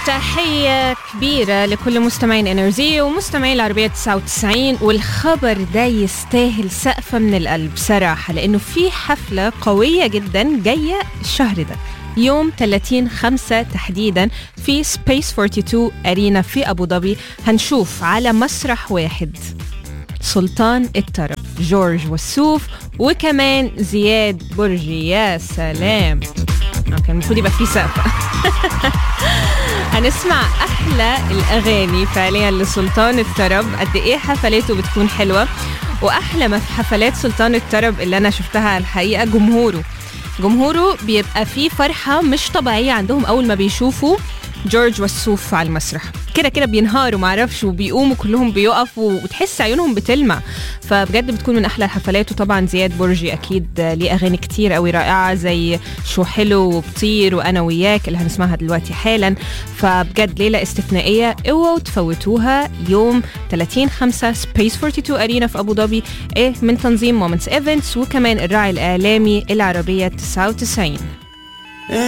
تحية كبيرة لكل مستمعين انرجي ومستمعين العربية 99 والخبر ده يستاهل سقفة من القلب صراحة لأنه في حفلة قوية جدا جاية الشهر ده يوم 30 5 تحديدا في سبيس 42 أرينا في أبو ظبي هنشوف على مسرح واحد سلطان الطرب جورج وسوف وكمان زياد برجي يا سلام كان المفروض يبقى في سقفة هنسمع احلى الاغاني فعليا لسلطان الطرب قد ايه حفلاته بتكون حلوه واحلى ما في حفلات سلطان الطرب اللي انا شفتها الحقيقه جمهوره جمهوره بيبقى فيه فرحه مش طبيعيه عندهم اول ما بيشوفوا جورج وسوف على المسرح كده كده بينهاروا معرفش وبيقوموا كلهم بيقفوا وتحس عيونهم بتلمع فبجد بتكون من احلى الحفلات وطبعا زياد برجي اكيد ليه اغاني كتير قوي رائعه زي شو حلو وبطير وانا وياك اللي هنسمعها دلوقتي حالا فبجد ليله استثنائيه اوعوا تفوتوها يوم 30 5 سبيس 42 ارينا في ابو ظبي إيه من تنظيم مومنتس ايفنتس وكمان الراعي الاعلامي العربيه 99